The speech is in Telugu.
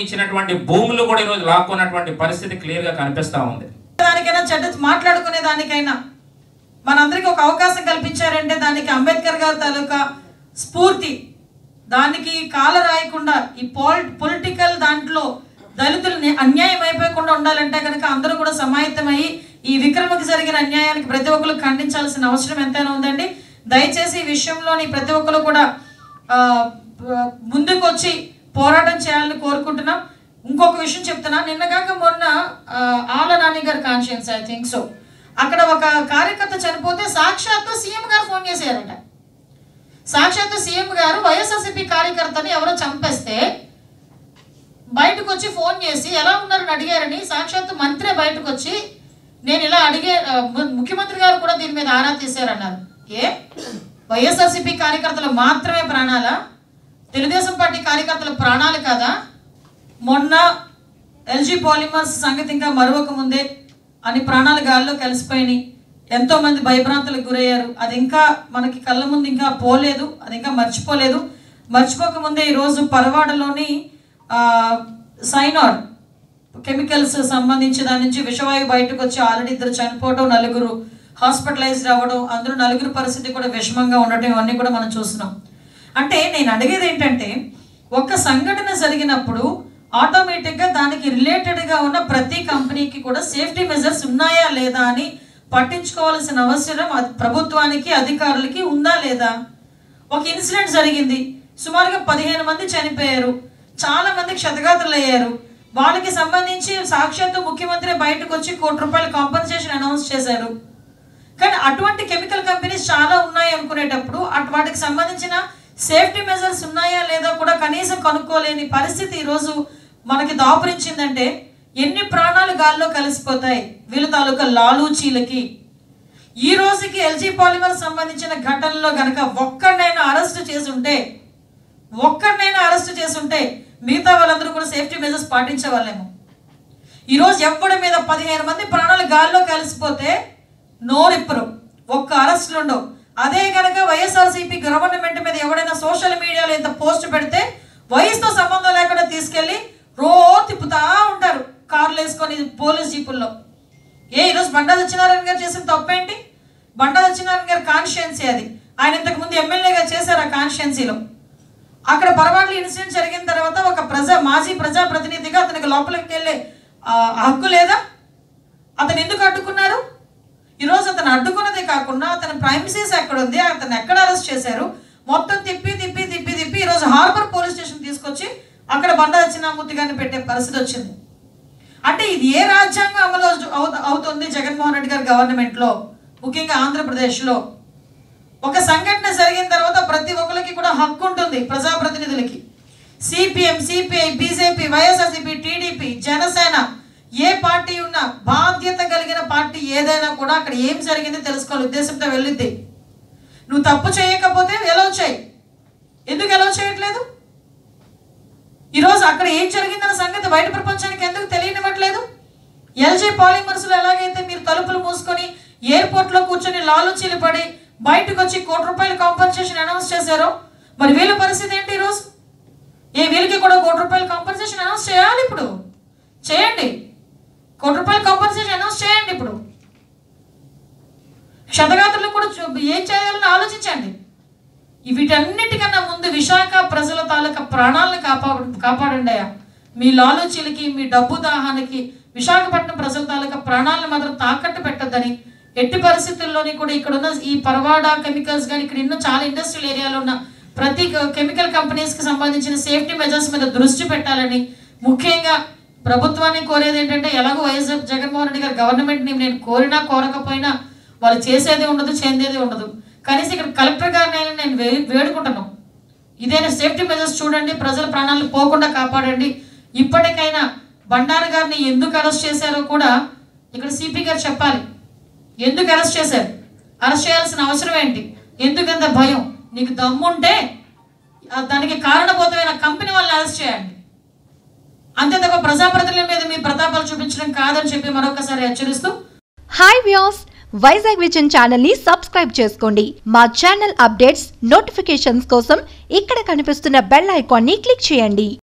ఇచ్చినటువంటి భూములు కూడా ఈరోజు లాక్కున్నటువంటి పరిస్థితి క్లియర్ గా కనిపిస్తా ఉంది దానికైనా చెడ్డ మాట్లాడుకునే దానికైనా మనందరికీ ఒక అవకాశం కల్పించారంటే దానికి అంబేద్కర్ గారి తాలూకా స్ఫూర్తి దానికి కాల రాయకుండా ఈ పోల్ పొలిటికల్ దాంట్లో దళితులని అన్యాయం అయిపోయకుండా ఉండాలంటే కనుక అందరూ కూడా సమాయత్తమయ్యి ఈ విక్రమకి జరిగిన అన్యాయానికి ప్రతి ఒక్కరు ఖండించాల్సిన అవసరం ఎంతైనా ఉందండి దయచేసి ఈ విషయంలోని ప్రతి ఒక్కరు కూడా ఆ, ముందుకు వచ్చి పోరాటం చేయాలని కోరుకుంటున్నాం ఇంకొక విషయం చెప్తున్నా నిన్న కాక మొన్న ఆ, ఆల నాని గారి కాన్షియన్స్ ఐ థింక్ సో అక్కడ ఒక కార్యకర్త చనిపోతే సాక్షాత్తు సీఎం గారు ఫోన్ చేశారట సాక్షాత్తు సీఎం గారు వైఎస్ఆర్సీపీ కార్యకర్తని ఎవరో చంపేస్తే బయటకు వచ్చి ఫోన్ చేసి ఎలా ఉన్నారని అడిగారని సాక్షాత్తు మంత్రి బయటకు వచ్చి నేను ఇలా అడిగే ఆ, ము- ముఖ్యమంత్రి గారు కూడా దీని మీద ఆరా తీశారన్నారు ఏ వైఎస్ఆర్సీపీ కార్యకర్తలు మాత్రమే ప్రాణాలా తెలుగుదేశం పార్టీ కార్యకర్తల ప్రాణాలు కాదా మొన్న ఎల్జీ పాలిమర్స్ సంగతి ఇంకా మరొక ముందే అని ప్రాణాలు గాల్లో కలిసిపోయినాయి ఎంతో మంది భయభ్రాంతులకు గురయ్యారు అది ఇంకా మనకి కళ్ళ ముందు ఇంకా పోలేదు అది ఇంకా మర్చిపోలేదు మర్చిపోక ముందే ఈరోజు పరవాడలోని ఆ, సైనార్ కెమికల్స్ సంబంధించి దాని నుంచి విషవాయువు బయటకు వచ్చి ఆల్రెడీ ఇద్దరు చనిపోవడం నలుగురు హాస్పిటలైజ్డ్ అవ్వడం అందరూ నలుగురు పరిస్థితి కూడా విషమంగా ఉండటం ఇవన్నీ కూడా మనం చూస్తున్నాం అంటే నేను అడిగేది ఏంటంటే ఒక సంఘటన జరిగినప్పుడు ఆటోమేటిక్గా దానికి రిలేటెడ్గా ఉన్న ప్రతి కంపెనీకి కూడా సేఫ్టీ మెజర్స్ ఉన్నాయా లేదా అని పట్టించుకోవాల్సిన అవసరం అది ప్రభుత్వానికి అధికారులకి ఉందా లేదా ఒక ఇన్సిడెంట్ జరిగింది సుమారుగా పదిహేను మంది చనిపోయారు చాలా మంది క్షతగాత్రులు అయ్యారు వాళ్ళకి సంబంధించి సాక్షాత్తు ముఖ్యమంత్రి బయటకు వచ్చి కోటి రూపాయల కాంపన్సేషన్ అనౌన్స్ చేశారు కానీ అటువంటి కెమికల్ కంపెనీస్ చాలా ఉన్నాయి అనుకునేటప్పుడు అటు వాటికి సంబంధించిన సేఫ్టీ మెజర్స్ ఉన్నాయా లేదా కూడా కనీసం కనుక్కోలేని పరిస్థితి ఈరోజు మనకి దాపురించిందంటే ఎన్ని ప్రాణాలు గాల్లో కలిసిపోతాయి వీళ్ళ తాలూకా లాలూచీలకి ఈ రోజుకి ఎల్జీ పాలిమర్ సంబంధించిన ఘటనలో గనక ఒక్కడినైనా అరెస్ట్ చేసి ఉంటే ఒక్కడినైనా అరెస్ట్ చేసి ఉంటే మిగతా వాళ్ళందరూ కూడా సేఫ్టీ మెజర్స్ పాటించే వాళ్ళేమో ఈరోజు ఎవ్వడి మీద పదిహేను మంది ప్రాణాలు గాల్లో కలిసిపోతే నోరిప్పరు ఒక్క అరెస్టులు ఉండవు అదే కనుక వైఎస్ఆర్సీపీ గవర్నమెంట్ మీద ఎవడైనా సోషల్ మీడియాలో ఇంత పోస్ట్ పెడితే వయసుతో సంబంధం లేకుండా తీసుకెళ్ళి రో తిప్పుతా ఉంటారు కార్లు వేసుకొని పోలీస్ జీపుల్లో ఏ ఈరోజు బండా సత్యనారాయణ గారు చేసిన తప్పేంటి బండా సత్యనారాయణ గారి కాన్స్టిట్యున్సీ అది ఆయన ఇంతకు ముందు ఎమ్మెల్యేగా చేశారు ఆ కాన్స్టిట్యున్సీలో అక్కడ పరవాట్ల ఇన్సిడెంట్ జరిగిన తర్వాత ఒక ప్రజా మాజీ ప్రజాప్రతినిధిగా అతనికి లోపలికి వెళ్ళే ఆ, హక్కు లేదా అతను ఎందుకు అడ్డుకున్నారు ఈరోజు అతను అడ్డుకున్నదే కాకుండా అతని ప్రైమసీస్ ఎక్కడ ఉంది అతను ఎక్కడ అరెస్ట్ చేశారు మొత్తం తిప్పి తిప్పి తిప్పి తిప్పి ఈరోజు హార్బర్ పోలీస్ స్టేషన్ తీసుకొచ్చి అక్కడ బండ దక్షిణామూర్తి గారిని పెట్టే పరిస్థితి వచ్చింది అంటే ఇది ఏ రాజ్యాంగం అమలు అవు- అవుతుంది జగన్మోహన్ రెడ్డి గారి గవర్నమెంట్లో ముఖ్యంగా ఆంధ్రప్రదేశ్లో ఒక సంఘటన జరిగిన తర్వాత ప్రతి ఒక్కరికి కూడా హక్కు ఉంటుంది ప్రజాప్రతినిధులకి CPM CPI BJP YSRCP TDP Janasena ఏ పార్టీ ఉన్నా బాధ్యత కలిగిన పార్టీ ఏదైనా కూడా అక్కడ ఏం జరిగింది తెలుసుకోవాలి ఉద్దేశంతో వెళ్ళిద్ది నువ్వు తప్పు చేయకపోతే ఎలా చేయి ఎందుకు ఎలా చేయట్లేదు ఈరోజు అక్కడ ఏం జరిగిందన్న సంగతి బయట ప్రపంచానికి ఎందుకు తెలియనివ్వట్లేదు ఎల్జీ పాలిమర్స్లో ఎలాగైతే మీరు తలుపులు మూసుకొని ఎయిర్పోర్ట్లో కూర్చొని లాలుచీలు పడి బయటకు వచ్చి కోటి రూపాయల కాంపన్సేషన్ అనౌన్స్ చేశారో మరి వీళ్ళ పరిస్థితి ఏంటి ఈరోజు ఏ వీళ్ళకి కూడా కోటి రూపాయల కాంపన్సేషన్ అనౌన్స్ చేయాలి ఇప్పుడు చేయండి కోటి రూపాయల కాంపన్సేషన్ అనౌన్స్ చేయండి ఇప్పుడు క్షతగాత్రులకు కూడా చూ- ఏం చేయాలని ఆలోచించండి ఈ వీటన్నిటికన్నా ముందు విశాఖ ప్రజల తాలూకా ప్రాణాలను కాపాడు కాపాడండి అయ్యా మీ లాలూచీలకి మీ డబ్బు దాహానికి విశాఖపట్నం ప్రజల తాలూకా ప్రాణాలను మాత్రం తాకట్టు పెట్టొద్దని ఎట్టి పరిస్థితుల్లోని కూడా ఇక్కడ ఉన్న ఈ పరవాడ కెమికల్స్ కానీ ఇక్కడ ఎన్నో చాలా ఇండస్ట్రియల్ ఏరియాలో ఉన్న ప్రతి కెమికల్ కంపెనీస్కి సంబంధించిన సేఫ్టీ మెజర్స్ మీద దృష్టి పెట్టాలని ముఖ్యంగా ప్రభుత్వాన్ని కోరేది ఏంటంటే ఎలాగో వైఎస్ జగన్మోహన్ రెడ్డి గారి గవర్నమెంట్ని నేను కోరినా కోరకపోయినా వాళ్ళు చేసేది ఉండదు చెందేది ఉండదు కనీసం ఇక్కడ కలెక్టర్ గారిని అయినా నేను వే వేడుకుంటున్నాను ఇదైనా సేఫ్టీ మెజర్స్ చూడండి ప్రజల ప్రాణాలు పోకుండా కాపాడండి ఇప్పటికైనా బండారు గారిని ఎందుకు అరెస్ట్ చేశారో కూడా ఇక్కడ సిపి గారు చెప్పాలి ఎందుకు అరెస్ట్ చేశారు అరెస్ట్ చేయాల్సిన అవసరం ఏంటి ఎందుకంత భయం నీకు దమ్ముంటే ఆ దానికి కారణభూతమైన కంపెనీ వాళ్ళని అరెస్ట్ చేయండి అంతే తప్ప ప్రజాప్రతినిధుల మీద మీ ప్రతాపాలు చూపించడం కాదని చెప్పి మరొకసారి హెచ్చరిస్తూ hi views Vizag vision channel ని సబ్స్క్రైబ్ చేసుకోండి మా ఛానల్ అప్డేట్స్ నోటిఫికేషన్స్ కోసం ఇక్కడ కనిపిస్తున్న బెల్ ఐకాన్ ని క్లిక్ చేయండి